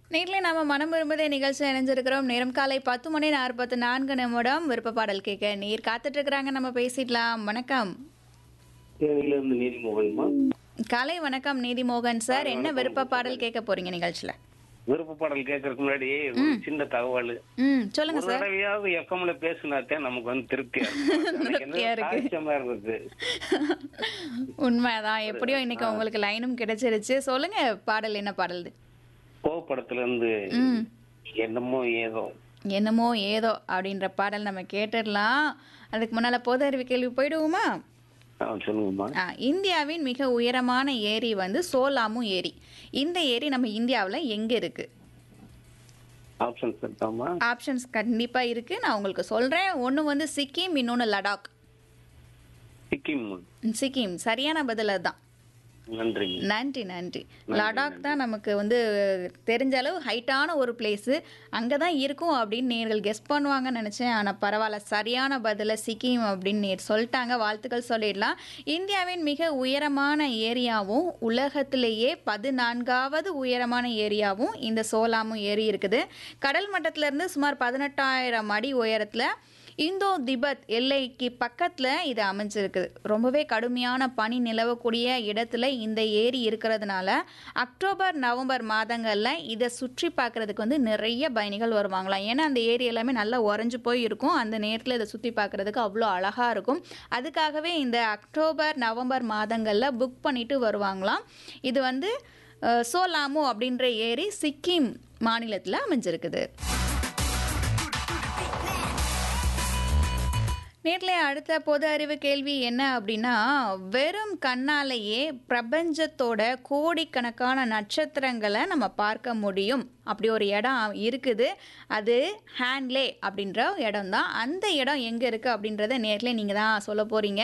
நேரில் நாம மனம் விரும்புதே நிகழ்ச்சி இணைஞ்சிருக்கிறோம் நேரம் காலை பத்து மணி நாற்பத்தி நான்கு நிமிடம் விருப்ப பாடல் கேட்க நீர் காத்துட்டு இருக்கிறாங்க நம்ம பேசிடலாம் வணக்கம் தேனியிலிருந்து நீதிமோகன்மா காலை வணக்கம் நீதிமோகன் சார் என்ன விருப்ப பாடல் கேட்க போறீங்க நிகழ்ச்சியில விருப்ப பாடல் கேட்கறதுக்கு முன்னாடி ஒரு சின்ன தகவல் ம் சொல்லுங்க ஒரு சார் தடவையாவது எஃப்எம்ல பேசினாத்தே நமக்கு வந்து திருப்தியா இருக்கும் எனக்கு திருப்தியா என்ன இருக்கு. காய்ச்சமா இருந்தது உண்மைதான் எப்படியோ இன்னைக்கு உங்களுக்கு லைனும் கிடைச்சிருச்சு சொல்லுங்க பாடல் என்ன பாடல் இது? கோவப்படத்துல இருந்து ம் என்னமோ ஏதோ என்னமோ ஏதோ அப்படின்ற பாடல் நம்ம கேட்டுடலாம் அதுக்கு முன்னால பொது அறிவு கேள்வி போயிடுவோமா ஆ, சொல்லுங்கம்மா ஆ, இந்தியாவின் மிக உயரமான ஏரி வந்து சோலாமு ஏரி இந்த ஏரி நம்ம இந்தியாவில் எங்க இருக்கு ஆப்ஷன்ஸ் இருக்காமா ஆப்ஷன்ஸ் கண்டிப்பா இருக்கு நான் உங்களுக்கு சொல்றேன் ஒன்று வந்து சிக்கிம் இன்னொன்று லடாக் சிக்கிம் சிக்கிம் சரியான பதில் அதுதான் நன்றிங்க நன்றி நன்றி லடாக் தான் நமக்கு வந்து தெரிஞ்ச அளவு ஹைட்டான ஒரு பிளேஸு அங்கே தான் இருக்கும் அப்படின்னு நேர்கள் கெஸ் பண்ணுவாங்கன்னு நினச்சேன் ஆனால் பரவாயில்ல சரியான பதிலை சிக்கிம் அப்படின்னு நேர் சொல்லிட்டாங்க வாழ்த்துக்கள் சொல்லிடலாம் இந்தியாவின் மிக உயரமான ஏரியாவும் உலகத்திலேயே பதினான்காவது உயரமான ஏரியாவும் இந்த சோலாமு ஏரி இருக்குது கடல் மட்டத்திலிருந்து சுமார் பதினெட்டாயிரம் அடி உயரத்தில் இந்தோ திபெத் எல்லைக்கு பக்கத்தில் இது அமைஞ்சிருக்குது ரொம்பவே கடுமையான பனி நிலவக்கூடிய இடத்துல இந்த ஏரி இருக்கிறதுனால அக்டோபர் நவம்பர் மாதங்களில் இதை சுற்றி பார்க்குறதுக்கு வந்து நிறைய பயணிகள் வருவாங்களாம் ஏன்னா அந்த ஏரி எல்லாமே நல்லா உறைஞ்சு போய் இருக்கும் அந்த நேரத்தில் இதை சுற்றி பார்க்குறதுக்கு அவ்வளோ அழகாக இருக்கும் அதுக்காகவே இந்த அக்டோபர் நவம்பர் மாதங்களில் புக் பண்ணிட்டு வருவாங்களாம் இது வந்து அஹ், சோலாமு அப்படின்ற ஏரி சிக்கிம் மாநிலத்தில் அமைஞ்சிருக்குது நேரில் அடுத்த பொது அறிவு கேள்வி என்ன அப்படின்னா வெறும் கண்ணாலேயே பிரபஞ்சத்தோட கோடிக்கணக்கான நட்சத்திரங்களை நம்ம பார்க்க முடியும் அப்படி ஒரு இடம் இருக்குது அது ஹேண்ட்லே அப்படின்ற இடம் தான் அந்த இடம் எங்கே இருக்குது அப்படின்றத நேரில் நீங்கள் தான் சொல்ல போகிறீங்க